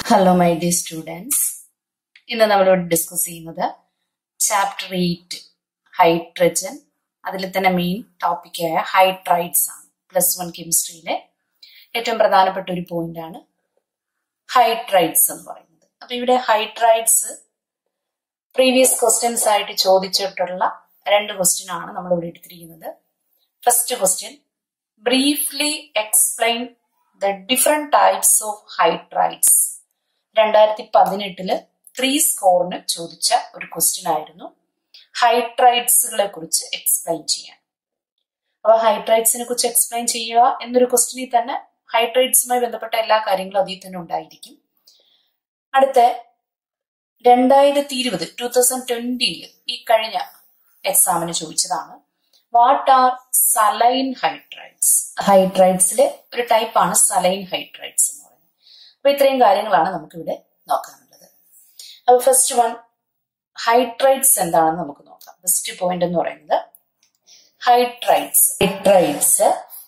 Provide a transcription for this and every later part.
hello my dear students ഇന്ന് നമ്മളിവിടെ discuss ചെയ്യുന്നത് ചാപ്റ്റർ എയ്റ്റ് ഹൈഡ്രജൻ അതിൽ തന്നെ മെയിൻ ടോപ്പിക്കായ ഹൈഡ്രൈഡ്സ് ആണ് പ്ലസ് വൺ കെമിസ്ട്രിയിലെ ഏറ്റവും പ്രധാനപ്പെട്ട ഒരു പോയിന്റ് ആണ് ഹൈഡ്രൈഡ്സ് എന്ന് പറയുന്നത് അപ്പൊ ഇവിടെ ഹൈഡ്രൈഡ്സ് പ്രീവിയസ് ക്വസ്റ്റ്യൻസ് ആയിട്ട് ചോദിച്ചിട്ടുള്ള രണ്ട് ക്വസ്റ്റ്യൻ ആണ് നമ്മൾ ഇവിടെ എടുത്തിരിക്കുന്നത് first question briefly explain the different types of hydrides രണ്ടായിരത്തി പതിനെട്ടില് ത്രീ സ്കോറിന് ചോദിച്ച ഒരു ക്വസ്റ്റ്യൻ ആയിരുന്നു ഹൈഡ്രൈഡ്സുകളെ കുറിച്ച് എക്സ്പ്ലെയിൻ ചെയ്യാൻ അപ്പൊ ഹൈഡ്രൈഡ്സിനെ കുറിച്ച് എക്സ്പ്ലെയിൻ ചെയ്യുക എന്നൊരു ക്വസ്റ്റ്യനിൽ തന്നെ ഹൈഡ്രൈഡ്സുമായി ബന്ധപ്പെട്ട എല്ലാ കാര്യങ്ങളും അതിൽ തന്നെ ഉണ്ടായിരിക്കും അടുത്ത രണ്ടായിരത്തി ഇരുപത് ടൂ തൗസൻഡ് ട്വന്റിയിൽ ഈ കഴിഞ്ഞ എക്സാമിന് ചോദിച്ചതാണ് വാട്ട് ആർ സലൈൻ ഹൈഡ്രൈഡ്സ് ഹൈഡ്രൈഡ്സിലെ ഒരു ടൈപ്പാണ് സലൈൻ ഹൈഡ്രൈഡ്സ് എന്ന് പറയുന്നത് അപ്പൊ ഇത്രയും കാര്യങ്ങളാണ് നമുക്കിവിടെ നോക്കാനുള്ളത് അപ്പൊ ഫസ്റ്റ് വൺ ഹൈഡ്രൈഡ്സ് എന്താണെന്ന് നമുക്ക് നോക്കാം ഫസ്റ്റ് പോയിന്റ് എന്ന് പറയുന്നത് ഹൈഡ്രൈഡ്സ് ഹൈഡ്രൈഡ്സ്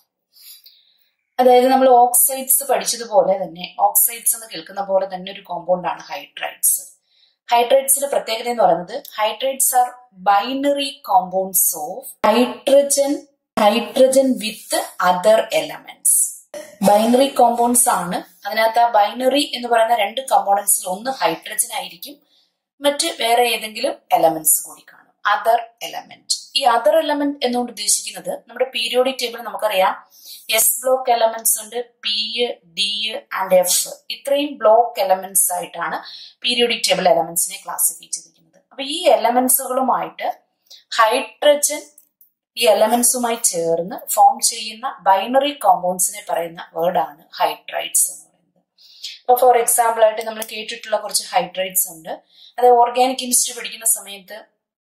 അതായത് നമ്മൾ ഓക്സൈഡ്സ് പഠിച്ചതുപോലെ തന്നെ ഓക്സൈഡ്സ് എന്ന് കേൾക്കുന്ന പോലെ തന്നെ ഒരു കോമ്പൗണ്ട് ആണ് ഹൈഡ്രൈഡ്സ് ഹൈഡ്രൈഡ്സിന്റെ പ്രത്യേകത എന്ന് പറയുന്നത് hydrides are binary compounds of hydrogen hydrogen with other elements binary compounds ആണ് അതിനകത്ത് ആ ബൈനറി എന്ന് പറയുന്ന രണ്ട് കമ്പോണൻസിൽ ഒന്ന് ഹൈഡ്രജൻ ആയിരിക്കും മറ്റ് വേറെ ഏതെങ്കിലും എലമെന്റ്സ് കൂടി കാണും അതർ എലമെന്റ് ഈ അതർ എലമെന്റ് എന്നുകൊണ്ട് ഉദ്ദേശിക്കുന്നത് നമ്മുടെ പീരിയോഡിക് ടേബിൾ നമുക്കറിയാം എസ് ബ്ലോക്ക് എലമെന്റ്സ് ഉണ്ട് പി ഡി ആൻഡ് എഫ് ഇത്രയും ബ്ലോക്ക് എലമെന്റ്സ് ആയിട്ടാണ് പീരിയോഡിക് ടേബിൾ എലമെന്റ്സിനെ ക്ലാസിഫൈ ചെയ്തിരിക്കുന്നത് അപ്പൊ ഈ എലമെന്റ്സുകളുമായിട്ട് ഹൈഡ്രജൻ ഈ എലമെന്റ്സുമായി ചേർന്ന് ഫോം ചെയ്യുന്ന ബൈനറി കോമ്പൗണ്ട്സിനെ പറയുന്ന വേർഡാണ് ഹൈഡ്രൈഡ്സ് എന്ന് പറയുന്നത് അപ്പൊ ഫോർ എക്സാമ്പിൾ ആയിട്ട് നമ്മൾ കേട്ടിട്ടുള്ള കുറച്ച് ഹൈഡ്രൈഡ്സ് ഉണ്ട് അത് ഓർഗാനിക് കെമിസ്ട്രി പഠിക്കുന്ന സമയത്ത്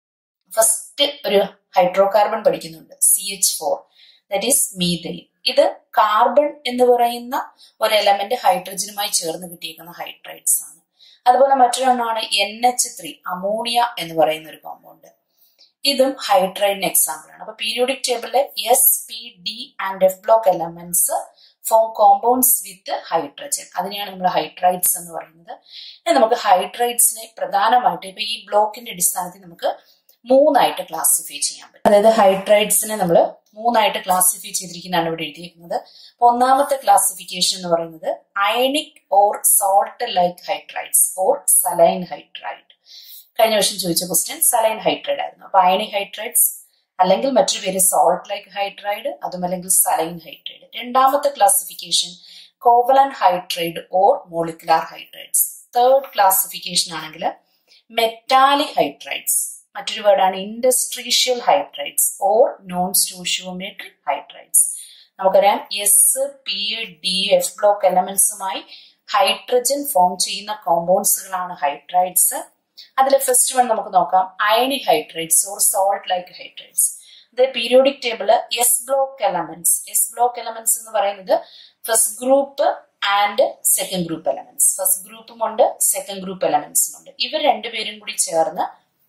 ഫസ്റ്റ് ഒരു ഹൈഡ്രോ കാർബൺ പഠിക്കുന്നുണ്ട് C H four that is methane ഇത് കാർബൺ എന്ന് പറയുന്ന ഒരു എലമെന്റ് ഹൈഡ്രജനുമായി ചേർന്ന് കിട്ടിയിരിക്കുന്ന ഹൈഡ്രൈഡ്സ് ആണ് അതുപോലെ മറ്റൊരെണ്ണമാണ് എൻ എച്ച് ത്രീ അമോണിയ എന്ന് പറയുന്ന ഒരു കോമ്പൗണ്ട് ഇതും ഹൈഡ്രൈഡിന് എക്സാമ്പിൾ ആണ് അപ്പൊ പീരിയോഡിക് ടേബിളിലെ S P D and F block elements form compounds with hydrogen അതിനെയാണ് നമ്മൾ ഹൈഡ്രൈഡ്സ് എന്ന് പറയുന്നത് നമുക്ക് ഹൈഡ്രൈഡ്സിനെ പ്രധാനമായിട്ട് ഇപ്പൊ ഈ ബ്ലോക്കിന്റെ അടിസ്ഥാനത്തിൽ നമുക്ക് മൂന്നായിട്ട് ക്ലാസിഫൈ ചെയ്യാൻ പറ്റും അതായത് ഹൈഡ്രൈഡ്സിനെ നമ്മൾ മൂന്നായിട്ട് ക്ലാസിഫൈ ചെയ്തിരിക്കുന്നതാണ് ഇവിടെ എഴുതിയിരിക്കുന്നത് ഒന്നാമത്തെ ക്ലാസിഫിക്കേഷൻ എന്ന് പറയുന്നത് ionic or salt like hydrides or saline hydride കഴിഞ്ഞ വർഷം ചോദിച്ച ക്വസ്റ്റ്യൻ സലൈൻ ഹൈഡ്രൈഡ് ആയിരുന്നു അപ്പൊ അയണിക് ഹൈഡ്രൈഡ്സ് അല്ലെങ്കിൽ മറ്റൊരു പേര് സോൾട്ട് ലൈക്ക് ഹൈഡ്രൈഡ് അതും അല്ലെങ്കിൽ സലൈൻ ഹൈഡ്രൈഡ് രണ്ടാമത്തെ classification covalent hydride or molecular hydrides third classification ആണെങ്കിൽ മെറ്റാലിക് ഹൈഡ്രൈഡ്സ് മറ്റൊരു വേർഡാണ് interstitial hydrides or non stoichiometric hydrides നമുക്കറിയാം S P D F block എലമെന്റ്സുമായി ഹൈഡ്രജൻ ഫോം ചെയ്യുന്ന കോമ്പൗണ്ട്സുകളാണ് ഹൈഡ്രൈഡ്സ് അതിൽ ഫസ്റ്റ് വൺ നമുക്ക് നോക്കാം ionic hydrides or salt like hydrides ഇത് periodic table S block elements S block elements എന്ന് പറയുന്നത് first group and second group elements first ഗ്രൂപ്പും ഉണ്ട് സെക്കൻഡ് ഗ്രൂപ്പ് എലമെന്റ്സും ഉണ്ട് ഇവർ രണ്ടുപേരും കൂടി ചേർന്ന്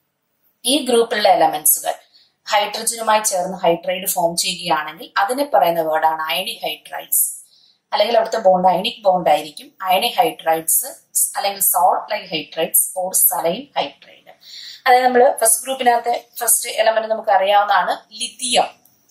ഈ ഗ്രൂപ്പിലുള്ള എലമെന്റ്സുകൾ ഹൈഡ്രജനുമായി ചേർന്ന് ഹൈഡ്രൈഡ് ഫോം ചെയ്യുകയാണെങ്കിൽ അതിനെ പറയുന്ന വേർഡാണ് അയണിക് ഹൈഡ്രൈഡ്സ് അല്ലെങ്കിൽ അവിടുത്തെ ബോണ്ട് അയണിക് ബോണ്ട് ആയിരിക്കും അയണിക് ഹൈഡ്രൈഡ്സ് അല്ലെങ്കിൽ salt like hydrides or saline hydride അതായത് നമ്മൾ ഫസ്റ്റ് ഗ്രൂപ്പിനകത്തെ ഫസ്റ്റ് എലമെന്റ് നമുക്ക് അറിയാവുന്നതാണ് ലിഥിയം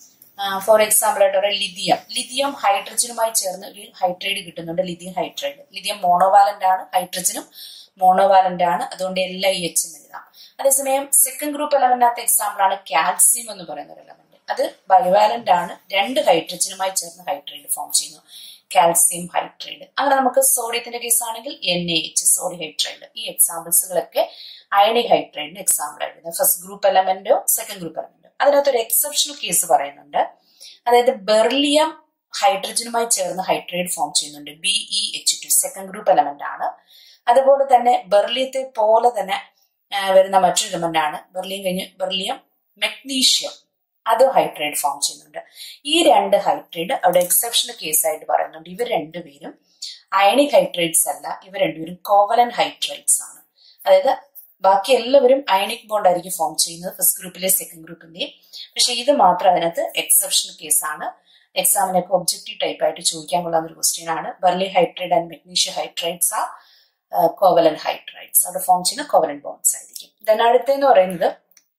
ഫോർ എക്സാമ്പിൾ ആയിട്ട് പറയാം ലിഥിയം ലിഥിയം ഹൈഡ്രജനുമായി ചേർന്ന് ഒരു ഹൈഡ്രൈഡ് കിട്ടുന്നുണ്ട് ലിഥിയം ഹൈഡ്രൈഡ് ലിഥിയം മോണോവാലന്റ് ആണ് ഹൈഡ്രജനും മോണോവാലന്റ് ആണ് അതുകൊണ്ട് എൽ ഐ എച്ച് എന്ന് എഴുതാം അതേസമയം സെക്കൻഡ് ഗ്രൂപ്പ് എലമെന്റിനകത്ത് എക്സാമ്പിൾ ആണ് കാൽസ്യം എന്ന് പറയുന്ന ഒരു എലമെന്റ് അത് ബൈവാലന്റ് ആണ് രണ്ട് ഹൈഡ്രജനുമായി ചേർന്ന് ഹൈഡ്രൈഡ് ഫോം ചെയ്യുന്നു കാൽസ്യം ഹൈഡ്രൈഡ് അങ്ങനെ നമുക്ക് സോഡിയത്തിന്റെ കേസ് ആണെങ്കിൽ എൻ എ എച്ച് സോഡി ഹൈഡ്രൈഡ് ഈ എക്സാമ്പിൾസുകളൊക്കെ അയണിക് ഹൈഡ്രൈഡിന് എക്സാമ്പിൾ ആയിരുന്നു ഫസ്റ്റ് ഗ്രൂപ്പ് എലമെന്റോ സെക്കൻഡ് ഗ്രൂപ്പ് എലമെന്റോ അതിനകത്ത് ഒരു എക്സെപ്ഷണൽ കേസ് പറയുന്നുണ്ട് അതായത് ബെർലിയം ഹൈഡ്രജനുമായി ചേർന്ന് ഹൈഡ്രൈഡ് ഫോം ചെയ്യുന്നുണ്ട് B E H two second group element ആണ് അതുപോലെ തന്നെ ബെർലിയത്തെ പോലെ തന്നെ വരുന്ന മറ്റൊരു എലമെന്റ് ആണ് ബെർലിയം കഴിഞ്ഞ് ബെർലിയം മെഗ്നീഷ്യം അത് ഹൈഡ്രൈഡ് ഫോം ചെയ്യുന്നുണ്ട് ഈ രണ്ട് ഹൈഡ്രൈഡ് അവിടെ എക്സെപ്ഷണൽ കേസ് ആയിട്ട് പറയുന്നുണ്ട് ഇവർ രണ്ടുപേരും അയണിക് ഹൈഡ്രൈഡ്സ് അല്ല ഇവർ രണ്ടുപേരും കോവലൻ ഹൈഡ്രൈഡ്സ് ആണ് അതായത് ബാക്കി എല്ലാവരും അയണിക് ബോണ്ട് ആയിരിക്കും ഫോം ചെയ്യുന്നത് ഫസ്റ്റ് ഗ്രൂപ്പിലെ സെക്കൻഡ് ഗ്രൂപ്പിന്റെയും പക്ഷെ ഇത് മാത്രം അതിനകത്ത് എക്സെപ്ഷണൽ കേസ് ആണ് എക്സാമിനൊക്കെ ഒബ്ജക്റ്റീവ് ടൈപ്പ് ആയിട്ട് ചോദിക്കാൻ കൊള്ളുന്ന ഒരു ക്വസ്റ്റ്യൻ ആണ് beryllium hydride and magnesium hydrides are covalent hydrides അവിടെ ഫോം ചെയ്യുന്ന കോവലൻ ബോൺസ് ആയിരിക്കും ദെൻ അടുത്തെന്ന് പറയുന്നത്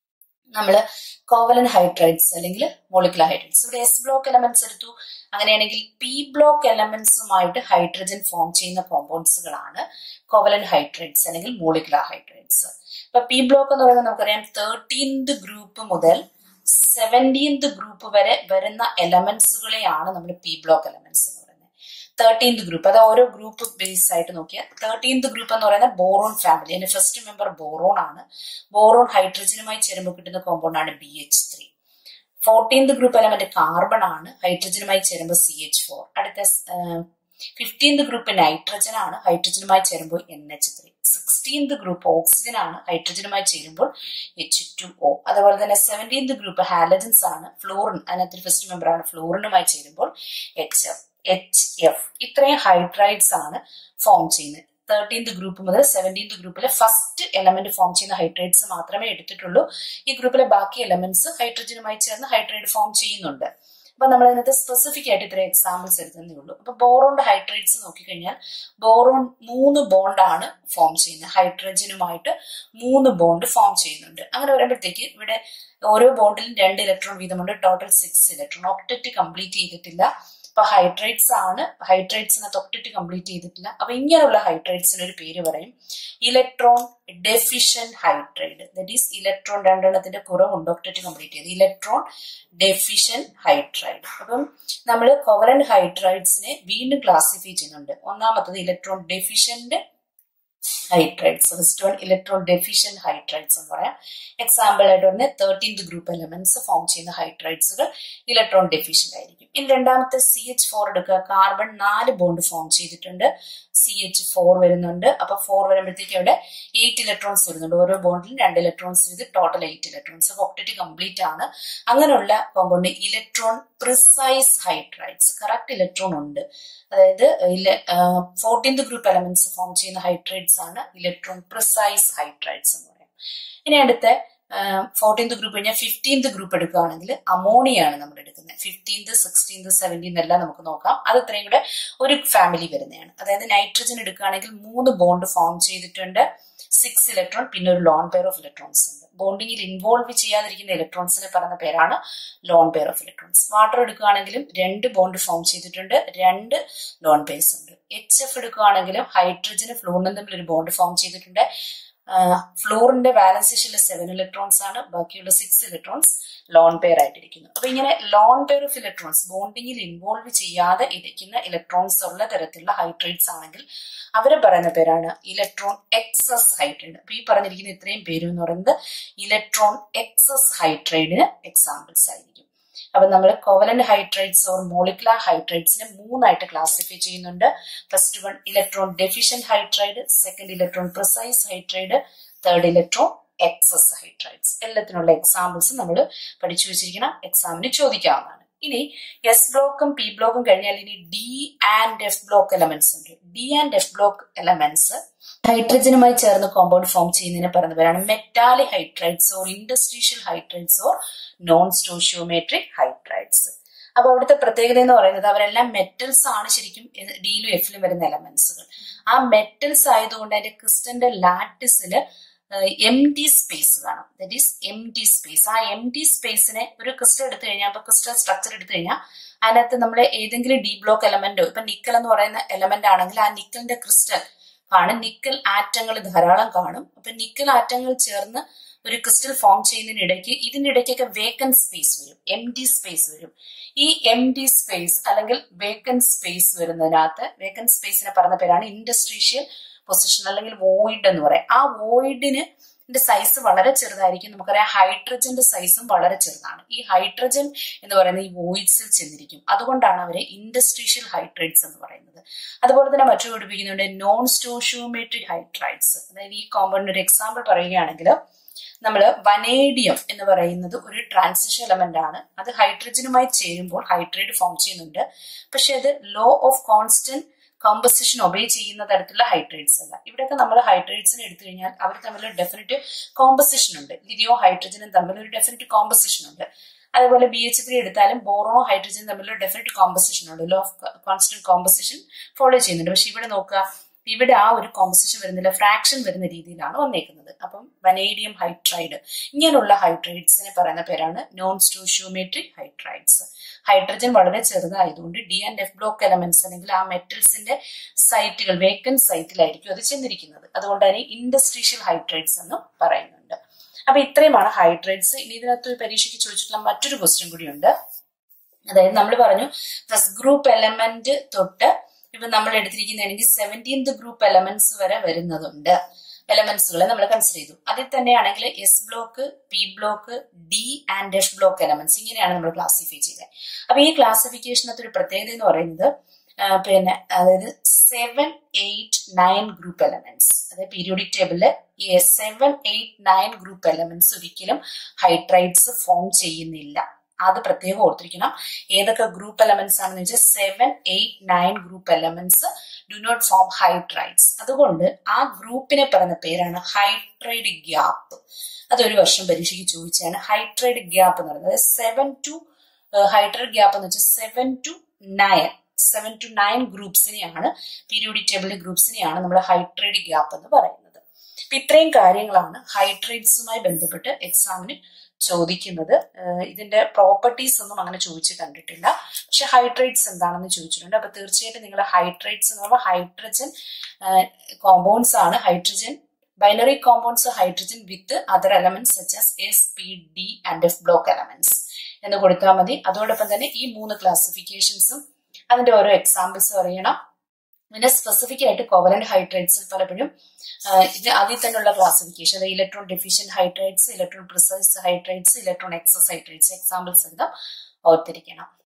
നമ്മൾ കോവലൻ ഹൈഡ്രൈഡ്സ് അല്ലെങ്കിൽ മോളിക്കുലർ ഹൈഡ്രൈഡ്സ് ഇവിടെ എസ് ബ്ലോക്ക് എലമെന്റ്സ് എടുത്തു അങ്ങനെയാണെങ്കിൽ പി ബ്ലോക്ക് എലമെന്റ്സുമായിട്ട് ഹൈഡ്രജൻ ഫോം ചെയ്യുന്ന കോമ്പൗണ്ട്സുകളാണ് കോവലൻ ഹൈഡ്രൈഡ്സ് അല്ലെങ്കിൽ മോളിക്കുലർ ഹൈഡ്രൈഡ്സ് ഇപ്പൊ പി ബ്ലോക്ക് എന്ന് പറയുമ്പോൾ നമുക്കറിയാം തേർട്ടീൻത് ഗ്രൂപ്പ് മുതൽ സെവൻറ്റീൻത് ഗ്രൂപ്പ് വരെ വരുന്ന എലമെന്റ്സുകളെയാണ് നമ്മൾ പി ബ്ലോക്ക് എലമെന്റ്സ് എന്ന് പറയുന്നത് തേർട്ടീൻത് ഗ്രൂപ്പ് അത് ഓരോ ഗ്രൂപ്പ് ബേസ് ആയിട്ട് നോക്കിയാൽ തേർട്ടീൻത് ഗ്രൂപ്പ് എന്ന് പറയുന്നത് ബോറോൺ ഫാമിലി അതിന്റെ ഫസ്റ്റ് മെമ്പർ ബോറോൺ ആണ് ബോറോൺ ഹൈഡ്രജനുമായി ചേരുമ്പോൾ കിട്ടുന്ന കോമ്പൗണ്ട് ആണ് B H three fourteenth group element carbon ആണ് ഹൈഡ്രജനുമായി ചേരുമ്പോൾ സി എച്ച് ഫോർ അടുത്ത ഫിഫ്റ്റീൻത് ഗ്രൂപ്പ് നൈട്രജൻ ആണ് ഹൈഡ്രജനുമായി ചേരുമ്പോൾ N H three sixteenth group oxygen ആണ് ഹൈഡ്രജനുമായി ചേരുമ്പോൾ എച്ച് ടു ഒ അതുപോലെ തന്നെ സെവൻറ്റീൻത് ഗ്രൂപ്പ് ഹാലജൻസ് ആണ് ഫ്ലോറിൻ അതിനകത്ത് ഫസ്റ്റ് മെമ്പർ ആണ് ഫ്ലോറിനുമായി ചേരുമ്പോൾ എച്ച് എഫ് എച്ച് എഫ് ഇത്രയും ഹൈഡ്രൈഡ്സ് ആണ് ഫോം ചെയ്യുന്നത് തേർട്ടീൻത് ഗ്രൂപ്പ് മുതൽ സെവൻറ്റീൻത് ഗ്രൂപ്പിലെ ഫസ്റ്റ് എലമെന്റ് ഫോം ചെയ്യുന്ന ഹൈഡ്രൈഡ്സ് മാത്രമേ എടുത്തിട്ടുള്ളൂ ഈ ഗ്രൂപ്പിലെ ബാക്കി എലമെന്റ്സ് ഹൈഡ്രജനുമായി ചേർന്ന് ഹൈഡ്രൈഡ് ഫോം ചെയ്യുന്നുണ്ട് അപ്പൊ നമ്മൾ അതിനകത്ത് സ്പെസിഫിക് ആയിട്ട് ഇത്ര എക്സാമ്പിൾസ് എടുത്തതേ ഉള്ളൂ അപ്പൊ ബോറോണിന്റെ ഹൈഡ്രൈഡ്സ് നോക്കിക്കഴിഞ്ഞാൽ ബോറോൺ മൂന്ന് ബോണ്ടാണ് ഫോം ചെയ്യുന്നത് ഹൈഡ്രജനുമായിട്ട് മൂന്ന് ബോണ്ട് ഫോം ചെയ്യുന്നുണ്ട് അങ്ങനെ വരുമ്പോഴത്തേക്ക് ഇവിടെ ഓരോ ബോണ്ടിലും രണ്ട് ഇലക്ട്രോൺ വീതമുണ്ട് total six electron octet complete ചെയ്തിട്ടില്ല അപ്പൊ ഹൈഡ്രേറ്റ്സ് ആണ് ഹൈഡ്രേറ്റ്സിനകത്ത് ഒക്ടറ്റ് കംപ്ലീറ്റ് ചെയ്തിട്ടില്ല അപ്പൊ ഇങ്ങനെയുള്ള ഹൈഡ്രേറ്റ്സിന് ഒരു പേര് പറയും electron deficient hydride that is electron രണ്ടെണ്ണത്തിന്റെ കുറവുണ്ട് ഒക്ടറ്റ് കംപ്ലീറ്റ് ചെയ്ത് ഇലക്ട്രോൺ ഡെഫിഷ്യൻ ഹൈഡ്രൈഡ് അപ്പം നമ്മൾ കോവലന്റ് ഹൈഡ്രൈഡ്സിനെ വീണ്ടും ക്ലാസിഫൈ ചെയ്യുന്നുണ്ട് ഒന്നാമത്തത് electron deficient hydrides first one electron deficient hydrides എന്ന് പറയാം എക്സാമ്പിൾ ആയിട്ട് പറഞ്ഞ തേർട്ടീൻത് ഗ്രൂപ്പ് എലമെന്റ്സ് ഫോം ചെയ്യുന്ന ഹൈഡ്രൈഡ്സുകൾ ഇലക്ട്രോൺ ഡെഫിഷ്യന്റ് ആയിരിക്കും ഇനി രണ്ടാമത്തെ സി എച്ച് ഫോർ എടുക്കുക കാർബൺ നാല് ബോണ്ട് ഫോം ചെയ്തിട്ടുണ്ട് സി എച്ച് ഫോർ വരുന്നുണ്ട് അപ്പൊ ഫോർ വരുമ്പോഴത്തേക്ക് അവിടെ എയ്റ്റ് ഇലക്ട്രോൺസ് വരുന്നുണ്ട് ഓരോ ബോണ്ടിലും രണ്ട് ഇലക്ട്രോൺസ് ചെയ്ത് ടോട്ടൽ എയ്റ്റ് ഇലക്ട്രോൺസ് അപ്പൊ ഒക്ടറ്റ് കംപ്ലീറ്റ് ആണ് അങ്ങനെയുള്ള compound electron precise hydrides correct electron ഉണ്ട് അതായത് ഫോർട്ടീൻത് ഗ്രൂപ്പ് എലമെന്റ്സ് ഫോം ചെയ്യുന്ന ഹൈഡ്രൈഡ്സ് ആണ് ഇലക്ട്രോൺ പ്രിസൈസ് ഹൈഡ്രൈഡ്സ് എന്ന് പറയാം ഇനി അടുത്ത ഫോർട്ടീൻത് ഗ്രൂപ്പ് കഴിഞ്ഞാൽ ഫിഫ്റ്റീൻത് ഗ്രൂപ്പ് എടുക്കുകയാണെങ്കിൽ അമോണിയാണ് നമ്മൾ എടുക്കുന്നത് ഫിഫ്റ്റീൻത് സിക്സ്റ്റീൻത് സെവൻറ്റീൻത് എല്ലാം നമുക്ക് നോക്കാം അത് ഇത്രയും കൂടെ ഒരു ഫാമിലി വരുന്നതാണ് അതായത് നൈട്രജൻ എടുക്കുകയാണെങ്കിൽ മൂന്ന് ബോണ്ട് ഫോം ചെയ്തിട്ടുണ്ട് സിക്സ് ഇലക്ട്രോൺ പിന്നെ ഒരു ലോൺ പെയർ ഓഫ് ഇലക്ട്രോൺസ് ഉണ്ട് ബോണ്ടിങ്ങിൽ ഇൻവോൾവ് ചെയ്യാതിരിക്കുന്ന ഇലക്ട്രോൺസിനെ പറയുന്ന പേരാണ് lone pair of electrons water എടുക്കുകയാണെങ്കിലും രണ്ട് ബോണ്ട് ഫോം ചെയ്തിട്ടുണ്ട് രണ്ട് ലോൺ പെയർസ് ഉണ്ട് എച്ച് എഫ് എടുക്കുകയാണെങ്കിലും ഹൈഡ്രജനും ഫ്ലൂറിനും തമ്മിൽ ഒരു ബോണ്ട് ഫോം ചെയ്തിട്ടുണ്ട് ഫ്ലോറിന്റെ വാലൻസേഷനിൽ സെവൻ ഇലക്ട്രോൺസ് ആണ് ബാക്കിയുള്ള സിക്സ് ഇലക്ട്രോൺസ് ലോൺ പെയർ ആയിട്ടിരിക്കുന്നു അപ്പൊ ഇങ്ങനെ ലോൺ പെയർ ഓഫ് ഇലക്ട്രോൺസ് ബോണ്ടിങ്ങിൽ ഇൻവോൾവ് ചെയ്യാതെ ഇരിക്കുന്ന ഇലക്ട്രോൺസ് ഉള്ള തരത്തിലുള്ള ഹൈഡ്രേറ്റ്സ് ആണെങ്കിൽ അവരെ പറയുന്ന പേരാണ് ഇലക്ട്രോൺ എക്സസ് ഹൈഡ്രൈഡ് അപ്പൊ ഈ പറഞ്ഞിരിക്കുന്ന ഇത്രയും പേര് എന്ന് പറയുന്നത് ഇലക്ട്രോൺ എക്സസ് ഹൈഡ്രൈഡിന് എക്സാമ്പിൾസ് ആയിരിക്കും അപ്പൊ നമ്മൾ കോവലന്റ് ഹൈഡ്രൈഡ്സ് ഓർ മോളിക്കുലർ ഹൈഡ്രൈഡ്സിനെ മൂന്നായിട്ട് ക്ലാസിഫൈ ചെയ്യുന്നുണ്ട് first one electron deficient hydride second electron precise hydride third electron excess hydrides എല്ലാത്തിനുള്ള എക്സാമ്പിൾസ് നമ്മൾ പഠിച്ചു വെച്ചിരിക്കണം എക്സാമിന് ചോദിക്കാവുന്നതാണ് ഇനി എസ് ബ്ലോക്കും പി ബ്ലോക്കും കഴിഞ്ഞാൽ ഇനി D and F block elements ഉണ്ട് D and F block elements ഹൈഡ്രജനുമായി ചേർന്ന് കോമ്പൗണ്ട് ഫോം ചെയ്യുന്നതിന് പറയുന്ന പേരാണ് metallic hydrides or interstitial hydrides or non stoichiometric hydrides അപ്പൊ അവിടുത്തെ പ്രത്യേകത എന്ന് പറയുന്നത് അവരെല്ലാം മെറ്റൽസ് ആണ് ശരിക്കും ഡിയിലും എഫിലും വരുന്ന എലമെന്റ്സുകൾ ആ മെറ്റൽസ് ആയതുകൊണ്ട് അതിന്റെ ക്രിസ്റ്റന്റെ ലാറ്റിസില് എം ടി സ്പേസ് കാണും that is empty space ആ എം ടി സ്പേസിനെ ഒരു ക്രിസ്റ്റൽ എടുത്തു കഴിഞ്ഞാൽ അപ്പൊ ക്രിസ്റ്റൽ സ്ട്രക്ചർ എടുത്തു കഴിഞ്ഞാൽ അതിനകത്ത് നമ്മൾ ഏതെങ്കിലും ഡി ബ്ലോക്ക് എലമെന്റോ ഇപ്പൊ നിക്കൽ എന്ന് പറയുന്ന എലമെന്റ് ആണെങ്കിൽ ആ നിക്കലിന്റെ ക്രിസ്റ്റൽ കാണും നിക്കൽ ആറ്റങ്ങൾ ധാരാളം കാണും അപ്പൊ നിക്കൽ ആറ്റങ്ങൾ ചേർന്ന് ഒരു ക്രിസ്റ്റൽ ഫോം ചെയ്യുന്നതിനിടയ്ക്ക് ഇതിനിടയ്ക്കൊക്കെ വേക്കൻ സ്പേസ് വരും എം ടി സ്പേസ് വരും ഈ എം ടി സ്പേസ് അല്ലെങ്കിൽ വേക്കൻ സ്പേസ് വരുന്നതിനകത്ത് വേക്കൻ സ്പേസിനെ പറഞ്ഞ പേരാണ് ഇൻഡസ്ട്രീഷ്യൽ പൊസിഷൻ അല്ലെങ്കിൽ വോയിഡ് എന്ന് പറയാം ആ വോയിഡിന് സൈസ് വളരെ ചെറുതായിരിക്കും നമുക്കറിയാം ഹൈഡ്രജന്റെ സൈസും വളരെ ചെറുതാണ് ഈ ഹൈഡ്രജൻ എന്ന് പറയുന്നത് ഈ വോയിഡ്സിൽ ചെന്നിരിക്കും അതുകൊണ്ടാണ് അവരെ ഇൻഡസ്ട്രീഷ്യൽ ഹൈഡ്രേറ്റ്സ് എന്ന് പറയുന്നത് അതുപോലെ തന്നെ മറ്റു പഠിപ്പിക്കുന്നുണ്ട് നോൺ സ്റ്റോഷ്യോമെട്രിക് ഹൈഡ്രൈഡ്സ് അതായത് ഈ കോമ്പൗണ്ടിന് ഒരു എക്സാമ്പിൾ പറയുകയാണെങ്കിൽ നമ്മൾ വനേഡിയം എന്ന് പറയുന്നത് ഒരു ട്രാൻസിഷൻ എലമെന്റ് ആണ് അത് ഹൈഡ്രജനുമായി ചേരുമ്പോൾ ഹൈഡ്രേറ്റ് ഫോം ചെയ്യുന്നുണ്ട് പക്ഷെ അത് law of constant composition obey ചെയ്യുന്ന തരത്തിലുള്ള ഹൈഡ്രേറ്റ്സ് അല്ല ഇവിടെയൊക്കെ നമ്മൾ ഹൈഡ്രേറ്റ്സിനെ എടുത്തു കഴിഞ്ഞാൽ അവർ തമ്മിൽ ഡെഫിനറ്റ് കോമ്പസിഷൻ ഉണ്ട് ലിരിയോ ഹൈഡ്രജനും തമ്മിൽ ഒരു ഡെഫിനറ്റ് കോമ്പസിഷൻ ഉണ്ട് അതുപോലെ ബി എച്ച് ത്രീ എടുത്താലും ബോറോണോ ഹൈഡ്രജൻ തമ്മിൽ ഒരു ഡെഫിനറ്റ് കോമ്പസിഷൻ ഉണ്ട് law of constant composition follow ചെയ്യുന്നുണ്ട് പക്ഷെ ഇവിടെ നോക്കുക ഇവിടെ ആ ഒരു കോമ്പസിഷൻ വരുന്നില്ല ഫ്രാക്ഷൻ വരുന്ന രീതിയിലാണ് വന്നേക്കുന്നത് അപ്പം വനേഡിയം ഹൈഡ്രൈഡ് ഇങ്ങനെയുള്ള ഹൈഡ്രൈഡ്സിനെ പറയുന്ന പേരാണ് നോൺ സ്റ്റോഷ്യോമെട്രിക് ഹൈഡ്രൈഡ്സ് ഹൈഡ്രജൻ വളരെ ചെറുതായതുകൊണ്ട് D and F block elements അല്ലെങ്കിൽ ആ മെറ്റൽസിന്റെ സൈറ്റുകൾ വേക്കൻ സൈറ്റിലായിരിക്കും അത് ചെന്നിരിക്കുന്നത് അതുകൊണ്ട് തന്നെ ഇൻഡസ്ട്രീഷ്യൽ ഹൈഡ്രൈഡ്സ് എന്നും പറയുന്നുണ്ട് അപ്പൊ ഇത്രയുമാണ് ഹൈഡ്രൈഡ്സ് ഇനി ഇതിനകത്ത് പരീക്ഷയ്ക്ക് ചോദിച്ചിട്ടുള്ള മറ്റൊരു ക്വസ്റ്റ്യൻ കൂടിയുണ്ട് അതായത് നമ്മൾ പറഞ്ഞു ഫസ്റ്റ് ഗ്രൂപ്പ് എലമെന്റ് തൊട്ട് ഇപ്പൊ നമ്മൾ എടുത്തിരിക്കുന്നതാണെങ്കിൽ സെവൻറ്റീൻത് ഗ്രൂപ്പ് എലമെന്റ്സ് വരെ വരുന്നതുണ്ട് എലമെന്റ്സുകളെ നമ്മൾ കൺസിഡർ ചെയ്തു അതിൽ തന്നെയാണെങ്കിൽ S block P block D and F block elements ഇങ്ങനെയാണ് നമ്മൾ ക്ലാസിഫൈ ചെയ്തത് അപ്പൊ ഈ ക്ലാസിഫിക്കേഷനകത്ത് ഒരു പ്രത്യേകത എന്ന് പറയുന്നത് പിന്നെ അതായത് seven eight nine group elements അതായത് പീരിയോഡിക് ടേബിളില് ഈ seven eight nine group elements ഒരിക്കലും ഹൈഡ്രൈഡ്സ് ഫോം ചെയ്യുന്നില്ല അത് പ്രത്യേകം ഓർത്തിരിക്കണം ഏതൊക്കെ ഗ്രൂപ്പ് എലമെന്റ്സ് ആണെന്ന് വെച്ചാൽ seven eight nine group elements do not form hydrides അതുകൊണ്ട് ആ ഗ്രൂപ്പിനെ പറയുന്ന പേരാണ് ഹൈഡ്രൈഡ് ഗ്യാപ്പ് അതൊരു വർഷം പരീക്ഷയ്ക്ക് ചോദിച്ചാണ് ഹൈഡ്രൈഡ് ഗ്യാപ്പ് എന്ന് പറയുന്നത് സെവൻ ടു ഹൈഡ്രൈഡ് ഗ്യാപ്പ് എന്ന് വെച്ചാൽ seven to nine seven to nine ഗ്രൂപ്പ്സിനെയാണ് പീരിയോഡിക് ടേബിളിലെ ഗ്രൂപ്പ്സിനെയാണ് നമ്മൾ ഹൈഡ്രൈഡ് ഗ്യാപ്പ് എന്ന് പറയുന്നത് അപ്പൊ ഇത്രയും കാര്യങ്ങളാണ് ഹൈഡ്രൈഡ്സുമായി ബന്ധപ്പെട്ട് എക്സാമിന് ചോദിക്കുന്നത് ഇതിന്റെ പ്രോപ്പർട്ടീസ് ഒന്നും അങ്ങനെ ചോദിച്ചു കണ്ടിട്ടില്ല പക്ഷെ ഹൈഡ്രേറ്റ്സ് എന്താണെന്ന് ചോദിച്ചിട്ടുണ്ട് അപ്പൊ തീർച്ചയായിട്ടും നിങ്ങൾ ഹൈഡ്രേറ്റ്സ് എന്ന് പറയുമ്പോൾ ഹൈഡ്രജൻ കോമ്പൗണ്ട്സ് ആണ് hydrogen binary compounds hydrogen with other elements such as S P D and F block elements എന്ന് കൊടുത്താൽ മതി അതോടൊപ്പം തന്നെ ഈ മൂന്ന് ക്ലാസിഫിക്കേഷൻസും അതിന്റെ ഓരോ എക്സാമ്പിൾസും അറിയണം പിന്നെ സ്പെസിഫിക് ആയിട്ട് കോവലന്റ് ഹൈഡ്രേറ്റ്സിൽ പലപ്പോഴും ഇത് അതിൽ തന്നെയുള്ള ക്ലാസിഫിക്കേഷൻ അതായത് electron deficient hydrates electron precise hydrates electron excess hydrates examples എല്ലാം ഓർത്തിരിക്കണം